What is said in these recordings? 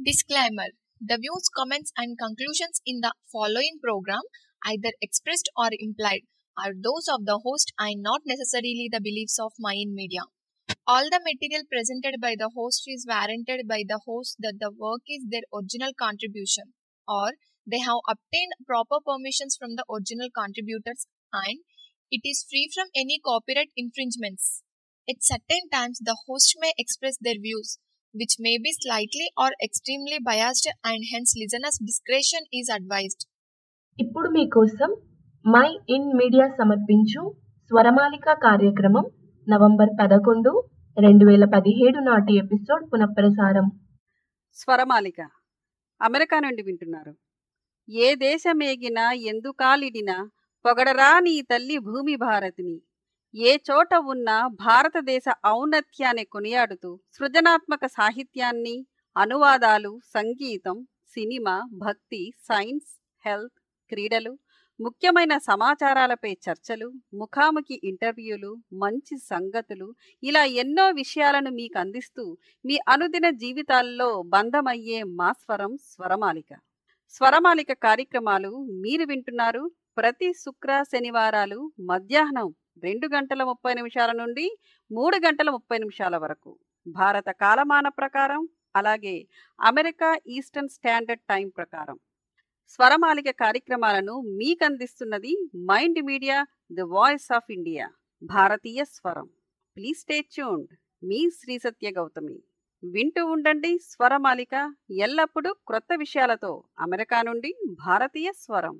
Disclaimer The views, comments, and conclusions in the following program, either expressed or implied, are those of the host and not necessarily the beliefs of Mayan Media. All the material presented by the host is warranted by the host that the work is their original contribution or they have obtained proper permissions from the original contributors and it is free from any copyright infringements. At certain times, the host may express their views, which may be slightly or extremely biased, and hence listeners' discretion is advised. ఇప్పుడు మీకోసం my in media సమర్పించు స్వరమాలిక కార్యక్రమం November పదకొండు రెండు వేల పదిహేడు నాటి episode పునఃప్రసారం స్వరమాలిక అమెరికా నుండి వింటున్నారు ఏ దేశమేగినా ఎందుకాలిడినా పొగడరా నీ తల్లి భూమి భారతిని ఏ చోట ఉన్నా భారతదేశ ఔన్నత్యాన్ని కొనియాడుతూ సృజనాత్మక సాహిత్యాన్ని అనువాదాలు సంగీతం సినిమా భక్తి సైన్స్ హెల్త్ క్రీడలు ముఖ్యమైన సమాచారాలపై చర్చలు ముఖాముఖి ఇంటర్వ్యూలు మంచి సంగతులు ఇలా ఎన్నో విషయాలను మీకు అందిస్తూ మీ అనుదిన జీవితాల్లో బంధమయ్యే మా స్వరం స్వరమాలిక స్వరమాలిక కార్యక్రమాలు మీరు వింటున్నారు ప్రతి శుక్ర శనివారాలు మధ్యాహ్నం రెండు గంటల ముప్పై నిమిషాల నుండి మూడు గంటల ముప్పై నిమిషాల వరకు భారత కాలమాన ప్రకారం అలాగే అమెరికా ఈస్టర్న్ స్టాండర్డ్ టైం ప్రకారం స్వరమాలిక కార్యక్రమాలను మీకు అందిస్తున్నది Mind media the voice of India భారతీయ స్వరం ప్లీజ్ స్టే ట్యూన్డ్ మీ శ్రీ సత్య గౌతమి వింటూ ఉండండి స్వరమాలిక ఎల్లప్పుడూ క్రొత్త విషయాలతో అమెరికా నుండి భారతీయ స్వరం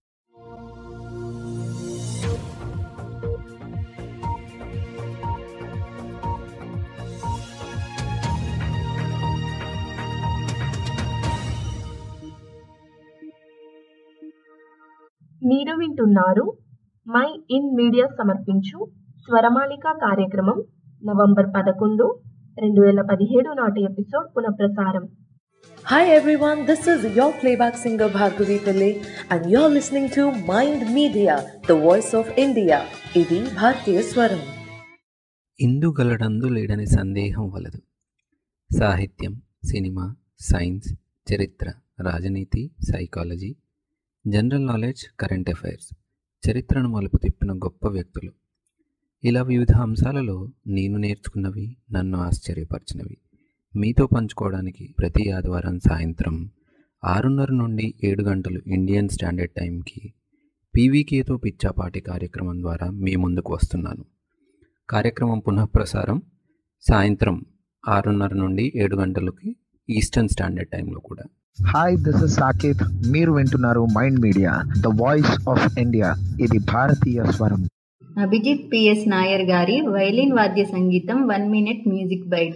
మీరు వింటున్నారు మై ఇన్ మీడియా సమర్పించు స్వరమాలిక కార్యక్రమం నవంబర్ పదకొండు రెండు వేల పదిహేడు నాటి ఎపిసోడ్ పునఃప్రసారం Hi everyone, this is your playback singer Bhargavi Pillai and you're listening to Mind Media, the voice of India. ఇది భారతీయ స్వరం ఇందుగలడందు లేడని సందేహం వలదు సాహిత్యం సినిమా సైన్స్ చరిత్ర రాజనీతి psychology general knowledge current affairs చరిత్రను మలుపు తిప్పిన గొప్ప వ్యక్తులు ఇలా వివిధ అంశాలలో నేను నేర్చుకున్నవి నన్ను ఆశ్చర్యపరిచినవి మీతో పంచుకోవడానికి ప్రతి ఆదివారం సాయంత్రం ఆరున్నర నుండి ఏడు గంటలు ఇండియన్ స్టాండర్డ్ టైంకి పీవీకేతో పిచ్చాపాటి కార్యక్రమం ద్వారా మీ ముందుకు వస్తున్నాను కార్యక్రమం పునఃప్రసారం సాయంత్రం ఆరున్నర నుండి ఏడు గంటలకి ఈస్టర్న్ స్టాండర్డ్ టైంలో కూడా హాయ్ దిస్ ఇస్ సాకేత్ మీరు వింటున్నారు mind Media the voice of India ఇది భారతీయ స్వరం అభిజిత్ పిఎస్ నాయర్ గారి వైలిన్ వాద్య సంగీతం one minute music bite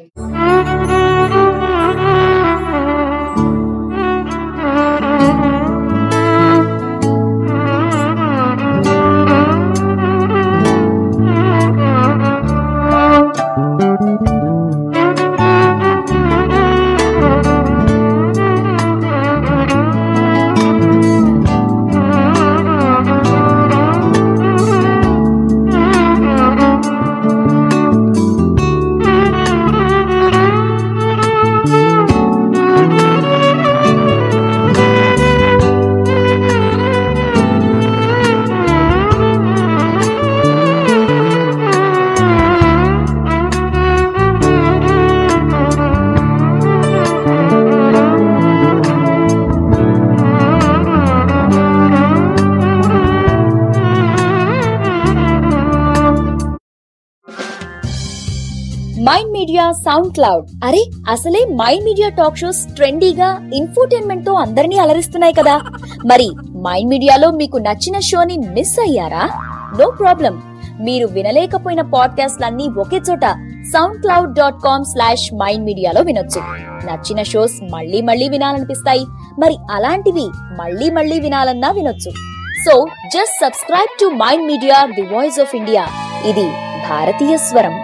Mind Media SoundCloud అరే అసలే మైండ్ మీడియా టాక్ షోస్ ట్రెండీగా ఇన్ఫోటైన్మెంట్ తో అందరినీ అలరిస్తున్నాయి కదా మరి మైండ్ మీడియాలో మీకు నచ్చిన షోని మిస్ అయ్యారా నో ప్రాబ్లం మీరు వినలేకపోయిన పాడ్కాస్ట్లన్నీ ఒకే చోట SoundCloud dot com slash Mind మీడియాలో వినొచ్చు నచ్చిన షోస్ మళ్ళీ మళ్ళీ వినాలనిపిస్తాయి మరి అలాంటివి మళ్ళీ మళ్ళీ వినాలన్నా వినొచ్చు so just subscribe to mind media the voice of India ఇది భారతీయ స్వరం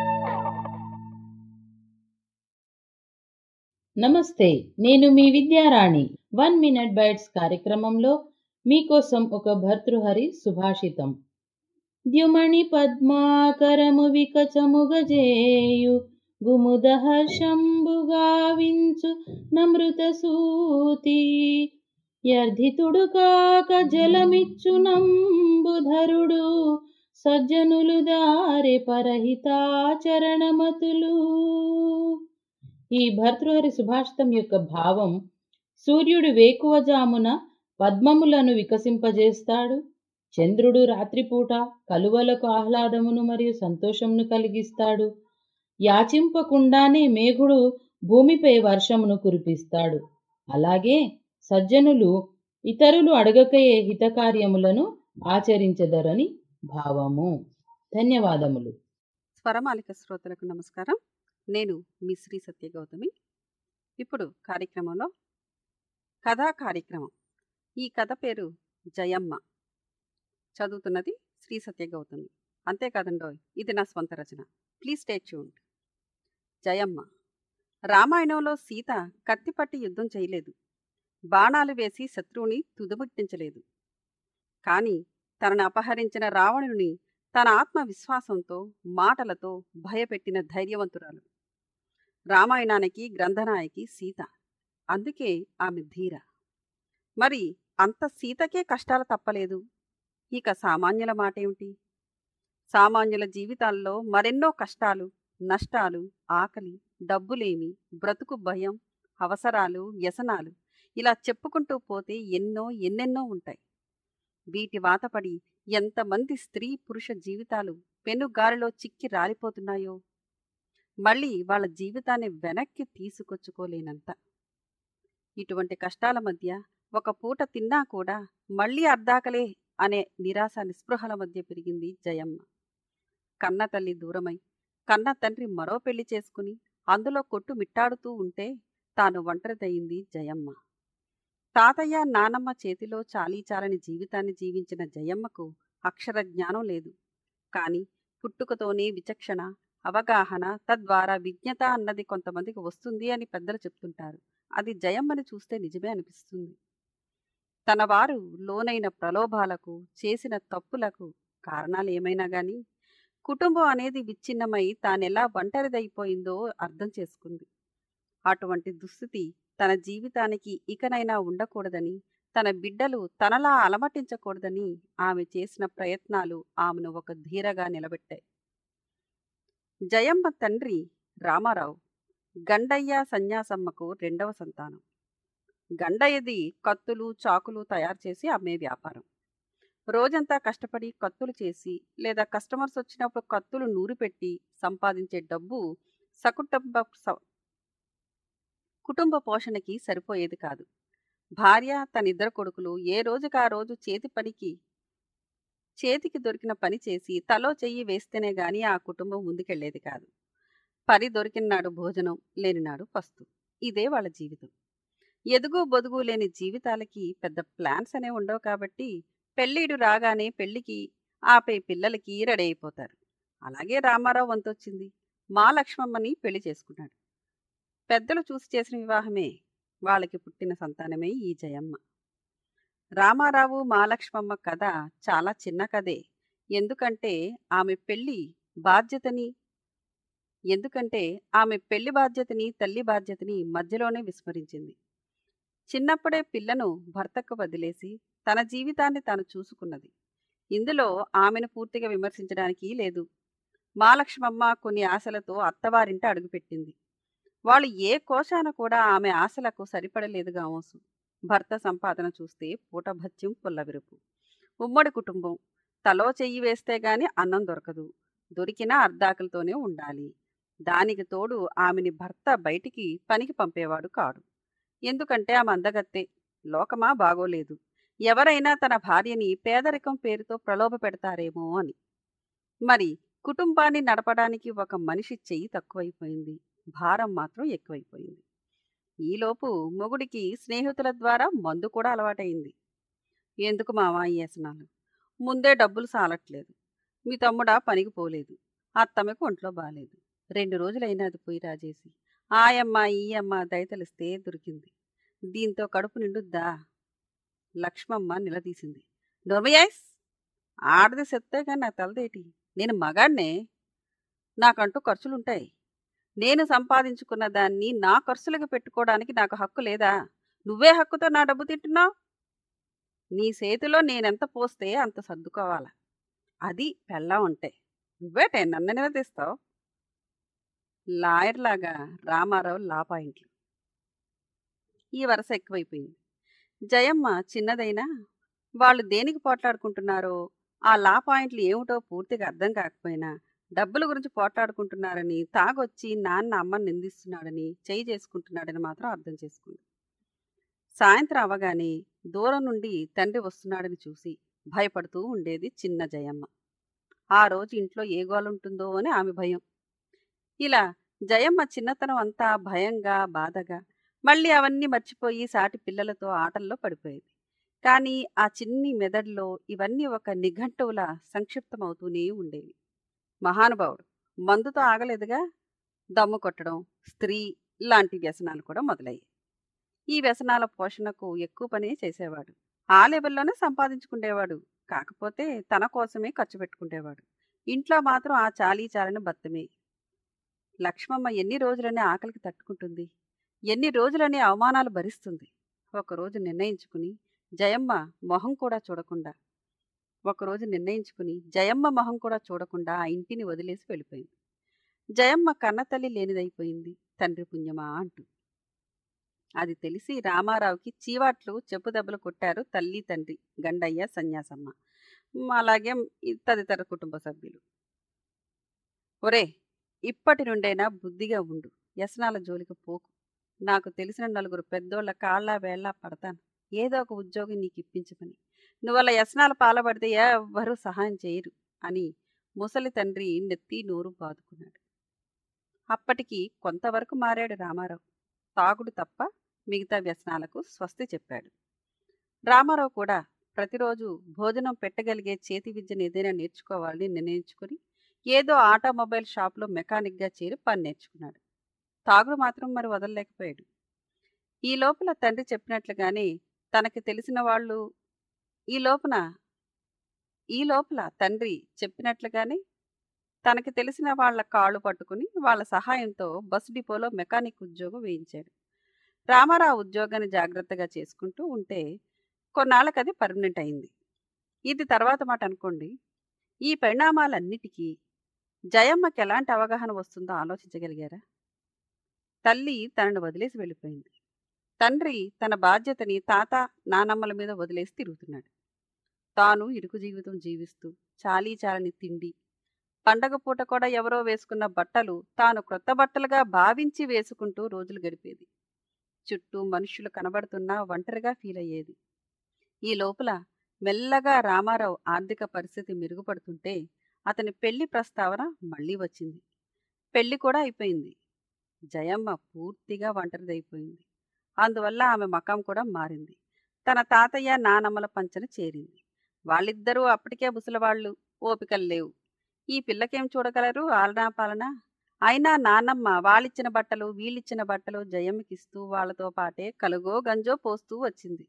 నమస్తే నేను మీ విద్యారాణి వన్ మినిట్ బైట్స్ కార్యక్రమంలో మీకోసం ఒక భర్తృహరి సుభాషితం ద్యుమణి పద్మాకరము వికచముగజేయు గుముదహర్షంబుగావించు నమృత సూతి యర్ధితుడు కాక జలమిచ్చు నంబుధరుడు సజ్జనులు దారి పరహితాచరణమతులు ఈ భర్తృహరి సుభాషితం యొక్క భావం సూర్యుడు వేకువజామున పద్మములను వికసింపజేస్తాడు చంద్రుడు రాత్రిపూట కలువలకు ఆహ్లాదమును మరియు సంతోషమును కలిగిస్తాడు యాచింపకుండానే మేఘుడు భూమిపై వర్షమును కురిపిస్తాడు అలాగే సజ్జనులు ఇతరులు అడగకయే హితకార్యములను ఆచరించదరని భావము ధన్యవాదములు స్వరమాలిక శ్రోతలకు నమస్కారం నేను మీ శ్రీ సత్య గౌతమి ఇప్పుడు కార్యక్రమంలో కథా కార్యక్రమం ఈ కథ పేరు జయమ్మ చదువుతున్నది శ్రీ సత్య గౌతమి అంతేకాదండోయ్ ఇది నా స్వంత రచన ప్లీజ్ స్టే ట్యూన్డ్ జయమ్మ రామాయణంలో సీత కత్తిపట్టి యుద్ధం చేయలేదు బాణాలు వేసి శత్రువుని తుదముట్టించలేదు కానీ తనను అపహరించిన రావణుని తన ఆత్మవిశ్వాసంతో మాటలతో భయపెట్టిన ధైర్యవంతురాలు రామాయణానికి గ్రంథనాయకి సీత అందుకే ఆమె ధీర మరి అంత సీతకే కష్టాలు తప్పలేదు ఇక సామాన్యుల మాటేమిటి సామాన్యుల జీవితాల్లో మరెన్నో కష్టాలు నష్టాలు ఆకలి డబ్బులేమి బ్రతుకు భయం అవసరాలు వ్యసనాలు ఇలా చెప్పుకుంటూ పోతే ఎన్నో ఎన్నెన్నో ఉంటాయి వీటి వాతపడి ఎంతమంది స్త్రీ పురుష జీవితాలు పెనుగాలిలో చిక్కి రాలిపోతున్నాయో మళ్ళీ వాళ్ళ జీవితాన్ని వెనక్కి తీసుకొచ్చుకోలేనంత ఇటువంటి కష్టాల మధ్య ఒక పూట తిన్నా కూడా మళ్ళీ అర్ధాకలే అనే నిరాశ నిస్పృహల మధ్య పెరిగింది జయమ్మ కన్న తల్లి దూరమై కన్న తండ్రి మరో పెళ్లి చేసుకుని అందులో కొట్టు మిట్టాడుతూ ఉంటే తాను ఒంటరిదయింది జయమ్మ తాతయ్య నానమ్మ చేతిలో చాలీచాలని జీవితాన్ని జీవించిన జయమ్మకు అక్షర జ్ఞానం లేదు కాని పుట్టుకతోనే విచక్షణ అవగాహన తద్వారా విజ్ఞత అన్నది కొంతమందికి వస్తుంది అని పెద్దలు చెప్తుంటారు అది జయమ్మని చూస్తే నిజమే అనిపిస్తుంది తన వారు లోనైన ప్రలోభాలకు చేసిన తప్పులకు కారణాలు ఏమైనా గాని కుటుంబం అనేది విచ్ఛిన్నమై తానెలా ఒంటరిదైపోయిందో అర్థం చేసుకుంది అటువంటి దుస్థితి తన జీవితానికి ఇకనైనా ఉండకూడదని తన బిడ్డలు తనలా అలమటించకూడదని ఆమె చేసిన ప్రయత్నాలు ఆమెను ఒక ధీరగా నిలబెట్టాయి జయమ్మ తండ్రి రామారావు గండయ్య సన్యాసమ్మకు రెండవ సంతానం గండయ్యది కత్తులు చాకులు తయారు చేసి అమ్మే వ్యాపారం రోజంతా కష్టపడి కత్తులు చేసి లేదా కస్టమర్స్ వచ్చినప్పుడు కత్తులు నూరిపెట్టి సంపాదించే డబ్బు సకుటుంబ స- కుటుంబ పోషణకి సరిపోయేది కాదు భార్య తన ఇద్దరు కొడుకులు ఏ రోజుకి ఆ రోజు చేతి పనికి చేతికి దొరికిన పని చేసి తలో చెయ్యి వేస్తేనే గాని ఆ కుటుంబం ముందుకెళ్లేది కాదు పని దొరికిన నాడు భోజనం లేనినాడు పస్తు ఇదే వాళ్ళ జీవితం ఎదుగు బొదుగు లేని జీవితాలకి పెద్ద ప్లాన్స్ అనేవి ఉండవు కాబట్టి పెళ్ళిడు రాగానే పెళ్లికి ఆపే పిల్లలకి రెడీ అయిపోతారు అలాగే రామారావు వంతొచ్చింది మా లక్ష్మమ్మని పెళ్లి చేసుకున్నాడు పెద్దలు చూసి చేసిన వివాహమే వాళ్ళకి పుట్టిన సంతానమే ఈ జయమ్మ రామారావు మాలక్ష్మమ్మ కథ చాలా చిన్న కథే ఎందుకంటే ఆమె పెళ్లి బాధ్యతని ఎందుకంటే ఆమె పెళ్లి బాధ్యతని తల్లి బాధ్యతని మధ్యలోనే విస్మరించింది చిన్నప్పుడే పిల్లను భర్తకు వదిలేసి తన జీవితాన్ని తాను చూసుకున్నది ఇందులో ఆమెను పూర్తిగా విమర్శించడానికి లేదు మాలక్ష్మమ్మ కొన్ని ఆశలతో అత్తవారింట అడుగుపెట్టింది వాళ్ళు ఏ కోశాన కూడా ఆమె ఆశలకు సరిపడలేదు గామోసు భర్త సంపాదన చూస్తే పూటభత్యం పుల్లవిరుపు ఉమ్మడి కుటుంబం తలో చెయ్యి వేస్తే గాని అన్నం దొరకదు దొరికినా అర్ధాకలతోనే ఉండాలి దానికి తోడు ఆమెని భర్త బయటికి పనికి పంపేవాడు కాడు ఎందుకంటే ఆమె అందగత్తే లోకమా బాగోలేదు ఎవరైనా తన భార్యని పేదరికం పేరుతో ప్రలోభ పెడతారేమో అని మరి కుటుంబాన్ని నడపడానికి ఒక మనిషి చెయ్యి తక్కువైపోయింది భారం మాత్రం ఎక్కువైపోయింది ఈలోపు మొగుడికి స్నేహితుల ద్వారా మందు కూడా అలవాటైంది ఎందుకు మావా ఈ వ్యసనాలు ముందే డబ్బులు సాలట్లేదు మీ తమ్ముడా పనికి పోలేదు అత్తమ్మకు ఒంట్లో బాలేదు రెండు రోజులైనా అది పోయి రాజేసి ఆయమ్మ ఈ అమ్మ దయతలిస్తే దొరికింది దీంతో కడుపు నిండుద్దా లక్ష్మమ్మ నిలదీసింది నోర్మయాస్ ఆడది చెప్తే కానీ నా తలదేటి నేను మగాడినే నాకంటూ ఖర్చులుంటాయి నేను సంపాదించుకున్న దాన్ని నా ఖర్చులకు పెట్టుకోవడానికి నాకు హక్కు లేదా నువ్వే హక్కుతో నా డబ్బు తింటున్నావు నీ చేతిలో నేనెంత పోస్తే అంత సర్దుకోవాలా అది పెళ్ళం ఉంటే నువ్వేటే నన్ను నిలదీస్తావు లాయర్ లాగా రామారావు లా పాయింట్లు ఈ వరుస ఎక్కువైపోయింది జయమ్మ చిన్నదైనా వాళ్ళు దేనికి పోట్లాడుకుంటున్నారో ఆ లా పాయింట్లు ఏమిటో పూర్తిగా అర్థం కాకపోయినా డబ్బుల గురించి పోట్లాడుకుంటున్నారని తాగొచ్చి నాన్న అమ్మని నిందిస్తున్నాడని చేయి చేసుకుంటున్నాడని మాత్రం అర్థం చేసుకుంది సాయంత్రం అవగానే దూరం నుండి తండ్రి వస్తున్నాడని చూసి భయపడుతూ ఉండేది చిన్న జయమ్మ ఆ రోజు ఇంట్లో ఏ గోలుంటుందో అని ఆమె భయం ఇలా జయమ్మ చిన్నతనం అంతా భయంగా బాధగా మళ్ళీ అవన్నీ మర్చిపోయి సాటి పిల్లలతో ఆటల్లో పడిపోయేది కానీ ఆ చిన్ని మెదడులో ఇవన్నీ ఒక నిఘంటువులా సంక్షిప్తమవుతూనే ఉండేవి మహానుభావుడు మందుతో ఆగలేదుగా దమ్ము కొట్టడం స్త్రీ లాంటి వ్యసనాలు కూడా మొదలయ్యాయి ఈ వ్యసనాల పోషణకు ఎక్కువ పనే చేసేవాడు ఆ లెవెల్లోనే సంపాదించుకునేవాడు కాకపోతే తన కోసమే ఖర్చు పెట్టుకునేవాడు ఇంట్లో మాత్రం ఆ చాలీ చాలని బత్తమే లక్ష్మమ్మ ఎన్ని రోజులని ఆకలికి తట్టుకుంటుంది ఎన్ని రోజులని అవమానాలు భరిస్తుంది ఒకరోజు నిర్ణయించుకుని జయమ్మ మొహం కూడా చూడకుండా ఒకరోజు నిర్ణయించుకుని జయమ్మ మొహం కూడా చూడకుండా ఆ ఇంటిని వదిలేసి వెళ్ళిపోయింది జయమ్మ కన్నతల్లి లేనిదైపోయింది తండ్రి పుణ్యమా అంటూ అది తెలిసి రామారావుకి చీవాట్లు చెప్పు దెబ్బలు కొట్టారు తల్లి తండ్రి గండయ్య సన్యాసమ్మ మ్, అలాగే ఈ తదితర కుటుంబ సభ్యులు ఒరే ఇప్పటి నుండైనా బుద్ధిగా ఉండు వ్యసనాల జోలికి పోకు నాకు తెలిసిన నలుగురు పెద్దోళ్ళ కాళ్ళ వేళ్ళ పడతాను ఏదో ఒక ఉద్యోగం నీకు ఇప్పించమని నువ్వు అలా వ్యసనాల పాలపడితే ఎవ్వరూ సహాయం చేయరు అని ముసలి తండ్రి నెత్తి నోరు బాదుకున్నాడు అప్పటికి కొంతవరకు మారాడు రామారావు తాగుడు తప్ప మిగతా వ్యసనాలకు స్వస్తి చెప్పాడు రామారావు కూడా ప్రతిరోజు భోజనం పెట్టగలిగే చేతి విద్యను ఏదైనా నేర్చుకోవాలని నిర్ణయించుకుని ఏదో ఆటోమొబైల్ షాప్లో మెకానిక్గా చేరి పని నేర్చుకున్నాడు తాగుడు మాత్రం మరి వదలలేకపోయాడు ఈ లోపల తండ్రి చెప్పినట్లుగానే తనకి తెలిసిన వాళ్ళు ఈ లోపల ఈ లోపల తండ్రి చెప్పినట్లుగానే తనకి తెలిసిన వాళ్ళ కాళ్ళు పట్టుకుని వాళ్ళ సహాయంతో బస్ డిపోలో మెకానిక్ ఉద్యోగం వేయించాడు రామారావు ఉద్యోగాన్ని జాగ్రత్తగా చేసుకుంటూ ఉంటే కొన్నాళ్ళకి అది పర్మనెంట్ అయింది ఇది తర్వాత మాట అనుకోండి ఈ పరిణామాలన్నిటికీ జయమ్మకి ఎలాంటి అవగాహన వస్తుందో ఆలోచించగలిగారా తల్లి తనను వదిలేసి వెళ్ళిపోయింది తండ్రి తన బాధ్యతని తాత నానమ్మల మీద వదిలేసి తిరుగుతున్నాడు తాను ఇరుకు జీవితం జీవిస్తూ చాలీ చాలని తిండి పండగ పూట కూడా ఎవరో వేసుకున్న బట్టలు తాను క్రొత్త బట్టలుగా భావించి వేసుకుంటూ రోజులు గడిపేది చుట్టూ మనుషులు కనబడుతున్నా ఒంటరిగా ఫీల్ అయ్యేది ఈ లోపల మెల్లగా రామారావు ఆర్థిక పరిస్థితి మెరుగుపడుతుంటే అతని పెళ్లి ప్రస్తావన మళ్ళీ వచ్చింది పెళ్లి కూడా అయిపోయింది జయమ్మ పూర్తిగా ఒంటరిదైపోయింది అందువల్ల ఆమె మకం కూడా మారింది తన తాతయ్య నానమ్మల పంచన చేరింది వాళ్ళిద్దరూ అప్పటికే ముసలివాళ్ళు ఓపికలు లేవు ఈ పిల్లకేం చూడగలరు ఆలనా పాలన అయినా నాన్నమ్మ వాళ్ళిచ్చిన బట్టలు వీళ్ళిచ్చిన బట్టలు జయమ్మకిస్తూ వాళ్ళతో పాటే కలుగో గంజో పోస్తూ వచ్చింది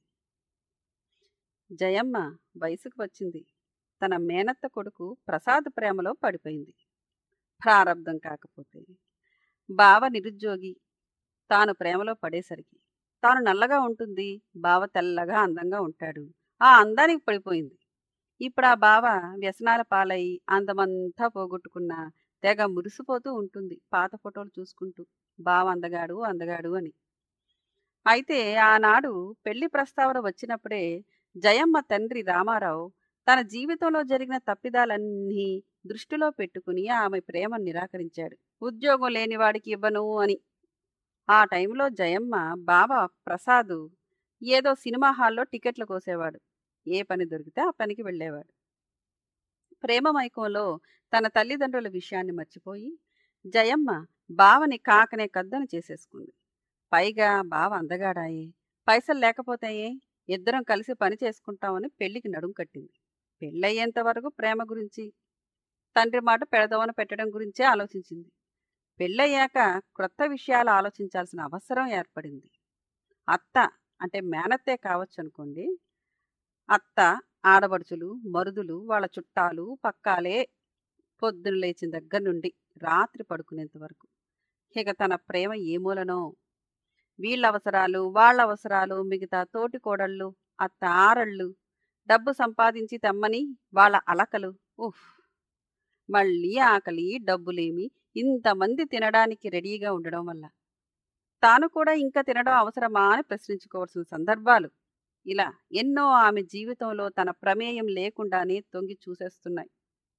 జయమ్మ వయసుకు వచ్చింది తన మేనత్త కొడుకు ప్రసాద్ ప్రేమలో పడిపోయింది ప్రారంధం కాకపోతే బావ నిరుద్యోగి తాను ప్రేమలో పడేసరికి తాను నల్లగా ఉంటుంది బావ తెల్లగా అందంగా ఉంటాడు ఆ అందానికి పడిపోయింది ఇప్పుడు ఆ బావ వ్యసనాల పాలై అందమంతా పోగొట్టుకున్న తెగ మురిసిపోతూ ఉంటుంది పాత ఫోటోలు చూసుకుంటూ బావ అందగాడు అందగాడు అని అయితే ఆనాడు పెళ్లి ప్రస్తావన వచ్చినప్పుడే జయమ్మ తండ్రి రామారావు తన జీవితంలో జరిగిన తప్పిదాలన్నీ దృష్టిలో పెట్టుకుని ఆమె ప్రేమను నిరాకరించాడు ఉద్యోగం లేనివాడికి ఇవ్వను అని ఆ టైంలో జయమ్మ బావ ప్రసాద్ ఏదో సినిమా హాల్లో టికెట్లు కోసేవాడు ఏ పని దొరికితే ఆ పనికి వెళ్ళేవాడు ప్రేమ మైకంలో తన తల్లిదండ్రుల విషయాన్ని మర్చిపోయి జయమ్మ బావని కాకనే కద్దను చేసేసుకుంది పైగా బావ అందగాడాయే పైసలు లేకపోతాయే ఇద్దరం కలిసి పని చేసుకుంటామని పెళ్లికి నడుం కట్టింది పెళ్ళయ్యేంత వరకు ప్రేమ గురించి తండ్రి మాట పెడదవన పెట్టడం గురించే ఆలోచించింది పెళ్ళయ్యాక క్రొత్త విషయాలు ఆలోచించాల్సిన అవసరం ఏర్పడింది అత్త అంటే మేనత్తే కావచ్చు అనుకోండి అత్త ఆడబడుచులు మరుదులు వాళ్ళ చుట్టాలు పక్కాలే పొద్దున లేచిన దగ్గర నుండి రాత్రి పడుకునేంత వరకు ఇక తన ప్రేమ ఏ మూలనో వీళ్ళ అవసరాలు వాళ్ళ అవసరాలు మిగతా తోటి కోడళ్ళు అత్త ఆరళ్ళు డబ్బు సంపాదించి తెమ్మని వాళ్ళ అలకలు ఉఫ్ మళ్ళీ ఆకలి డబ్బులేమి ఇంతమంది తినడానికి రెడీగా ఉండడం వల్ల తాను కూడా ఇంకా తినడం అవసరమా అని ప్రశ్నించుకోవాల్సిన సందర్భాలు ఇలా ఎన్నో ఆమె జీవితంలో తన ప్రమేయం లేకుండానే తొంగి చూసేస్తున్నాయి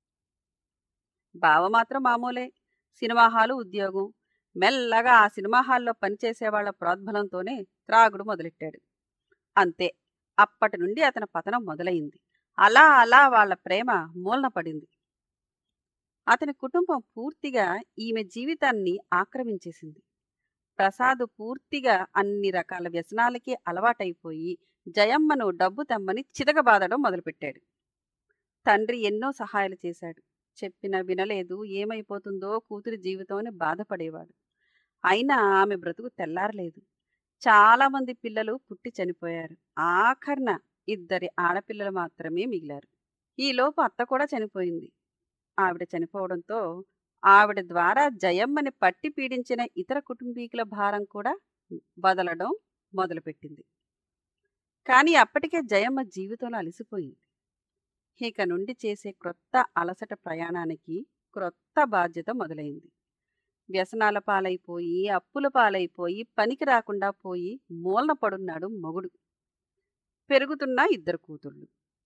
బావ మాత్రం మామూలే సినిమా హాలు ఉద్యోగం మెల్లగా ఆ సినిమా హాల్లో పనిచేసే వాళ్ల ప్రోద్బలంతోనే త్రాగుడు మొదలెట్టాడు అంతే అప్పటి నుండి అతని పతనం మొదలైంది అలా అలా వాళ్ళ ప్రేమ మూలన పడింది అతని కుటుంబం పూర్తిగా ఈమె జీవితాన్ని ఆక్రమించేసింది ప్రసాద్ పూర్తిగా అన్ని రకాల వ్యసనాలకి అలవాటైపోయి జయమ్మను డబ్బు తెమ్మని చితకబాదడం మొదలుపెట్టాడు తండ్రి ఎన్నో సహాయాలు చేశాడు చెప్పినా వినలేదు ఏమైపోతుందో కూతురి జీవితం అని బాధపడేవాడు అయినా ఆమె బ్రతుకు తెల్లారలేదు చాలామంది పిల్లలు పుట్టి చనిపోయారు ఆఖర్న ఇద్దరి ఆడపిల్లలు మాత్రమే మిగిలారు ఈలోపు అత్త కూడా చనిపోయింది ఆవిడ చనిపోవడంతో ఆవిడ ద్వారా జయమ్మని పట్టి పీడించిన ఇతర కుటుంబీకుల భారం కూడా బదలడం మొదలుపెట్టింది కానీ అప్పటికే జయమ్మ జీవితంలో అలసిపోయింది ఇక నుండి చేసే క్రొత్త అలసట ప్రయాణానికి క్రొత్త బాధ్యత మొదలైంది వ్యసనాల పాలైపోయి అప్పుల పాలైపోయి పనికి రాకుండా పోయి మూలన పడున్నాడు మొగుడు పెరుగుతున్న ఇద్దరు కూతుళ్ళు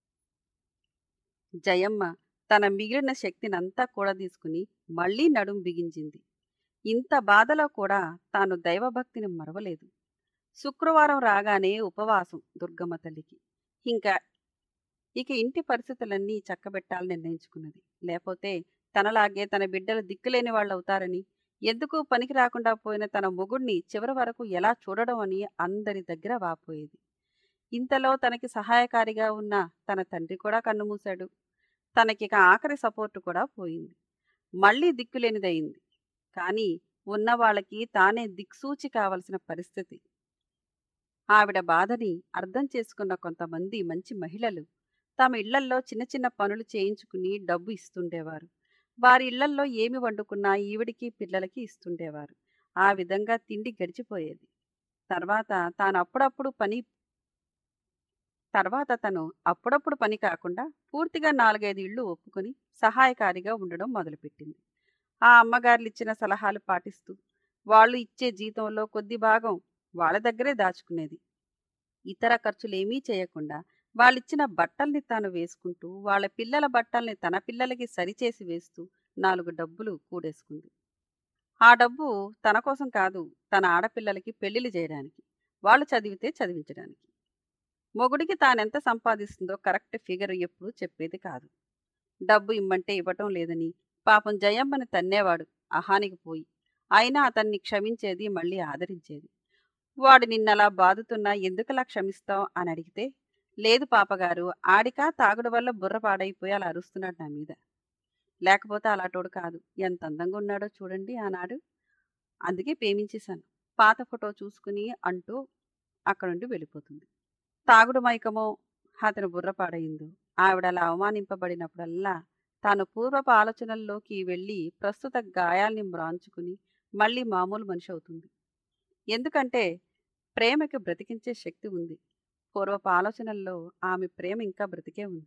జయమ్మ తన మిగిలిన శక్తినంతా కూడా తీసుకుని మళ్లీ నడుం బిగించింది ఇంత బాధలో కూడా తాను దైవభక్తిని మరవలేదు శుక్రవారం రాగానే ఉపవాసం దుర్గమ్మ తల్లికి ఇంకా ఇక ఇంటి పరిస్థితులన్నీ చక్కబెట్టాలని నిర్ణయించుకున్నది లేకపోతే తనలాగే తన బిడ్డలు దిక్కులేని వాళ్ళు అవుతారని ఎందుకు పనికి రాకుండా పోయిన తన మొగుణ్ణి చివరి వరకు ఎలా చూడడం అని అందరి దగ్గర వాపోయేది ఇంతలో తనకి సహాయకారిగా ఉన్న తన తండ్రి కూడా కన్నుమూశాడు తనకిక ఆఖరి సపోర్టు కూడా పోయింది మళ్ళీ దిక్కులేనిదయింది కానీ ఉన్న వాళ్ళకి తానే దిక్సూచి కావలసిన పరిస్థితి ఆవిడ బాధని అర్థం చేసుకున్న కొంతమంది మంచి మహిళలు తమ ఇళ్లల్లో చిన్న చిన్న పనులు చేయించుకుని డబ్బు ఇస్తుండేవారు వారి ఇళ్లల్లో ఏమి వండుకున్నా ఈవిడికి పిల్లలకి ఇస్తుండేవారు ఆ విధంగా తిండి గడిచిపోయేది తర్వాత తాను అప్పుడప్పుడు పని తర్వాత తను అప్పుడప్పుడు పని కాకుండా పూర్తిగా నాలుగైదు ఇళ్ళు ఒప్పుకొని సహాయకారిగా ఉండడం మొదలుపెట్టింది ఆ అమ్మగారులు ఇచ్చిన సలహాలు పాటిస్తూ వాళ్ళు ఇచ్చే జీతంలో కొద్ది భాగం వాళ్ళ దగ్గరే దాచుకునేది ఇతర ఖర్చులేమీ చేయకుండా వాళ్ళిచ్చిన బట్టల్ని తాను వేసుకుంటూ వాళ్ళ పిల్లల బట్టల్ని తన పిల్లలకి సరిచేసి వేస్తూ నాలుగు డబ్బులు కూడేసుకుంది ఆ డబ్బు తన కోసం కాదు తన ఆడపిల్లలకి పెళ్లిళ్ళు చేయడానికి వాళ్ళు చదివితే చదివించడానికి మొగుడికి తానెంత సంపాదిస్తుందో కరెక్ట్ ఫిగర్ ఎప్పుడు చెప్పేది కాదు డబ్బు ఇమ్మంటే ఇవ్వటం లేదని పాపం జయమ్మని తన్నేవాడు అహానికి పోయి అయినా అతన్ని క్షమించేది మళ్ళీ ఆదరించేది వాడు నిన్నలా బాదుతున్నా ఎందుకలా క్షమిస్తావు అని అడిగితే లేదు పాపగారు ఆడిక తాగుడు వల్ల బుర్ర పాడైపోయి అలా అరుస్తున్నాడు నా మీద లేకపోతే అలాటోడు కాదు ఎంత అందంగా ఉన్నాడో చూడండి ఆనాడు అందుకే ప్రేమించేశాను పాత ఫోటో చూసుకుని అంటూ అక్కడ నుండి వెళ్ళిపోతుంది తాగుడు మైకమో అతను బుర్ర పాడైందో ఆవిడ అలా అవమానింపబడినప్పుడల్లా తాను పూర్వపు ఆలోచనల్లోకి వెళ్ళి ప్రస్తుత గాయాల్ని మ్రాంచుకుని మళ్ళీ మామూలు మనిషి అవుతుంది ఎందుకంటే ప్రేమకి బ్రతికించే శక్తి ఉంది పూర్వపు ఆలోచనల్లో ఆమె ప్రేమ ఇంకా బ్రతికే ఉంది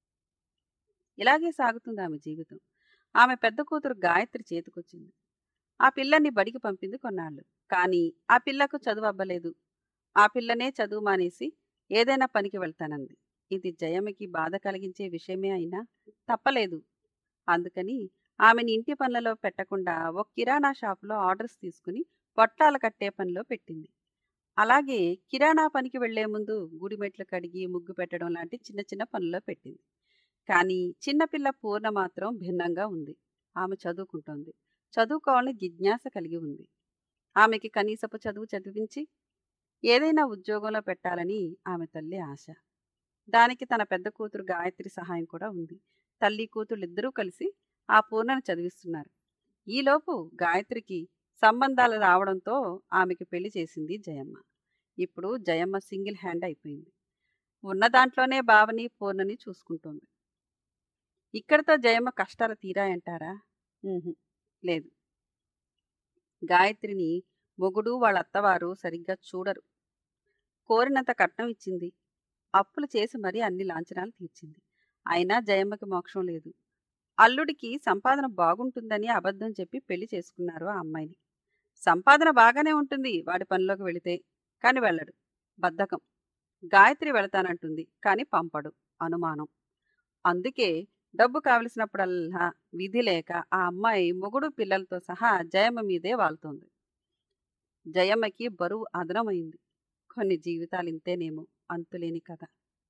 ఇలాగే సాగుతుంది ఆమె జీవితం ఆమె పెద్ద కూతురు గాయత్రి చేతికొచ్చింది ఆ పిల్లని బడికి పంపింది కొన్నాళ్ళు కానీ ఆ పిల్లకు చదువు అవ్వలేదు ఆ పిల్లనే చదువు మానేసి ఏదైనా పనికి వెళ్తానంది ఇది జయమ్మకి బాధ కలిగించే విషయమే అయినా తప్పలేదు అందుకని ఆమెని ఇంటి పనులలో పెట్టకుండా ఒక కిరాణా షాపులో ఆర్డర్స్ తీసుకుని పొట్లాలు కట్టే పనిలో పెట్టింది అలాగే కిరాణా పనికి వెళ్లే ముందు గుడిమెట్లు కడిగి ముగ్గు పెట్టడం లాంటి చిన్న చిన్న పనుల్లో పెట్టింది కానీ చిన్నపిల్ల పూర్ణ మాత్రం భిన్నంగా ఉంది ఆమె చదువుకుంటోంది చదువుకోవాలని జిజ్ఞాస కలిగి ఉంది ఆమెకి కనీసపు చదువు చదివించి ఏదైనా ఉద్యోగంలో పెట్టాలని ఆమె తల్లి ఆశ దానికి తన పెద్ద కూతురు గాయత్రి సహాయం కూడా ఉంది తల్లి కూతురు ఇద్దరూ కలిసి ఆ పూర్ణను చదివిస్తున్నారు ఈలోపు గాయత్రికి సంబంధాలు రావడంతో ఆమెకి పెళ్లి చేసింది జయమ్మ ఇప్పుడు జయమ్మ సింగిల్ హ్యాండ్ అయిపోయింది ఉన్న దాంట్లోనే బావని పూర్ణని చూసుకుంటోంది ఇక్కడితో జయమ్మ కష్టాలు తీరాయంటారా ఊహు, లేదు గాయత్రిని మొగుడు వాళ్ళ అత్తవారు సరిగ్గా చూడరు కోరినంత కట్నం ఇచ్చింది అప్పులు చేసి మరీ అన్ని లాంఛనాలు తీర్చింది అయినా జయమ్మకి మోక్షం లేదు అల్లుడికి సంపాదన బాగుంటుందని అబద్ధం చెప్పి పెళ్లి చేసుకున్నారు ఆ అమ్మాయిని సంపాదన బాగానే ఉంటుంది వాడి పనిలోకి వెళితే కాని వెళ్ళడు బద్ధకం గాయత్రి వెళతానంటుంది కాని పంపడు అనుమానం అందుకే డబ్బు కావలసినప్పుడల్లా విధి లేక ఆ అమ్మాయి మొగుడు పిల్లలతో సహా జయమ్మ మీదే వాళ్తోంది జయమ్మకి బరువు అదనమైంది కొన్ని జీవితాలు ఇంతేనేమో అంతులేని కథ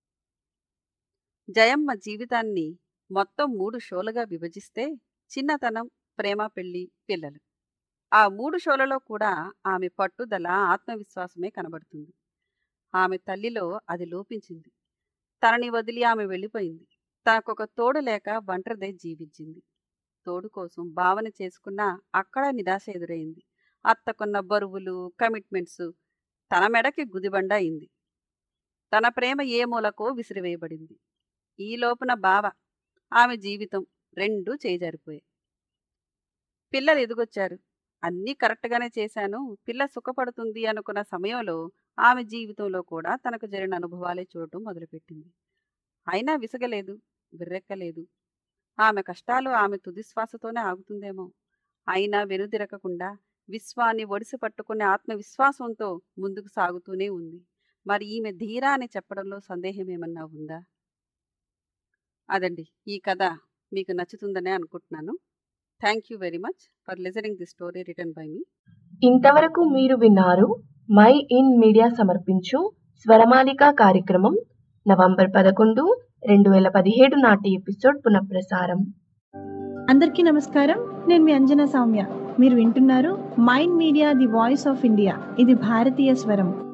జయమ్మ జీవితాన్ని మొత్తం మూడు షోలుగా విభజిస్తే చిన్నతనం ప్రేమ పెళ్లి పిల్లలు ఆ మూడు షోలలో కూడా ఆమె పట్టుదల ఆత్మవిశ్వాసమే కనబడుతుంది ఆమె తల్లిలో అది లోపించింది తనని వదిలి ఆమె వెళ్ళిపోయింది తనకొక తోడు లేక ఒంటరిదై జీవించింది తోడు కోసం భావన చేసుకున్నా అక్కడ నిరాశ ఎదురైంది అత్తకున్న బరువులు కమిట్మెంట్స్ తన మెడకి గుదిబండ అయింది తన ప్రేమ ఏ మూలకో విసిరివేయబడింది ఈ లోపున బావ ఆమె జీవితం రెండూ చేజారిపోయాయి పిల్లలు ఎదుగొచ్చారు అన్నీ కరెక్ట్గానే చేశాను పిల్ల సుఖపడుతుంది అనుకున్న సమయంలో ఆమె జీవితంలో కూడా తనకు జరిగిన అనుభవాలే చూడటం మొదలుపెట్టింది అయినా విసగలేదు విర్రెక్కలేదు ఆమె కష్టాలు ఆమె తుదిశ్వాసతోనే ఆగుతుందేమో అయినా వెనుదిరకకుండా విశ్వాన్ని ఒడిసి పట్టుకునే ఆత్మవిశ్వాసంతో ముందుకు సాగుతూనే ఉంది మరి ఈమె ధీరా అని చెప్పడంలో సందేహం ఏమన్నా ఉందా అదండి ఈ కథ మీకు నచ్చుతుందనే అనుకుంటున్నాను thank you very much for listening the story written by మీ ఇంతవరకు మీరు విన్నారు మై ఇన్ మీడియా సమర్పించు స్వరమాలిక కార్యక్రమం నవంబర్ పదకొండు రెండు వేల పదిహేడు నాటి ఎపిసోడ్ పునఃప్రసారం అందరికీ నమస్కారం నేను మీ అంజనా సౌమ్య మీరు వింటున్నారు mind media the voice of India ఇది భారతీయ స్వరం